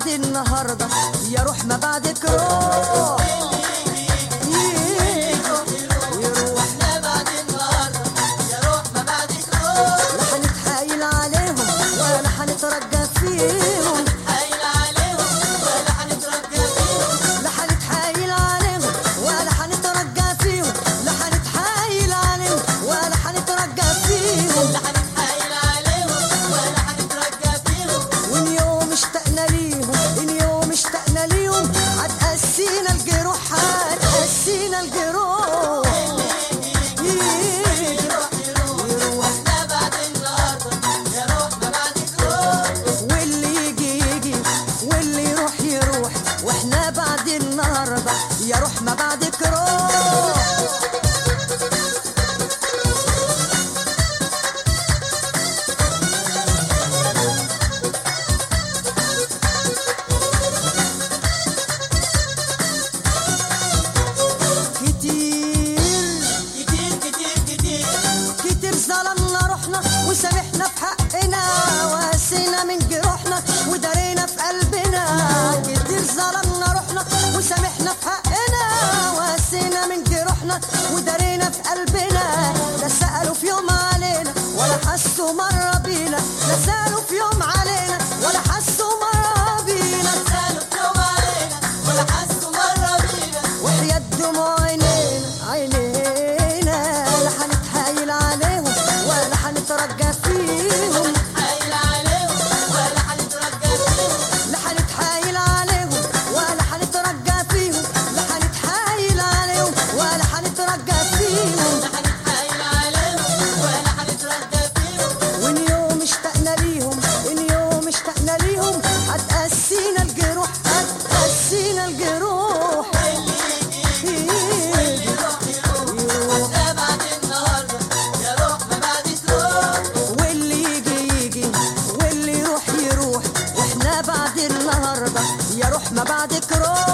بعد النهارده يا روح ما بعدك روح يروح لا هنتحايل عليهم ولا هنترجى فيهم لا هنتحايل عليهم ولا هنترجى فيهم لا هنتحايل عليهم ولا هنترجى فيهم وان يوم اشتقنا ليهم ان يوم اشتقنا ليهم هتقسينا الجروح هتقسينا الجروح يجي يروح واللي يجي يجي واللي يروح يروح واحنا بعد النهارده يا روح ما بعدك روح كتير كتير ظلمنا روحنا وسامحنا في حقنا وقسينا من جروحنا ودارينا في قلبنا كتير ظلمنا روحنا وسامحنا في حقنا وقسينا من جروحنا ودارينا في قلبنا لا سألوا في يوم علينا ولا حسوا مرة بينا لا سألوا في يوم علينا ولا حسوا مرة بينا وحياة دموع عينينا عينينا لا هنتحايل عليهم ولا هنترجى فيهم لا هنتحايل عليهم ولا هنترجى فيهم لا هنتحايل عليهم ولا هنترجى فيهم وان يوم اشتقنا ليهم ان يوم اشتقنا ليهم هتقسينا الجروح هتقسينا الجروح واللي يجي يجي واللي يروح يروح واحنا بعد النهارده يا روح ما بعدك روح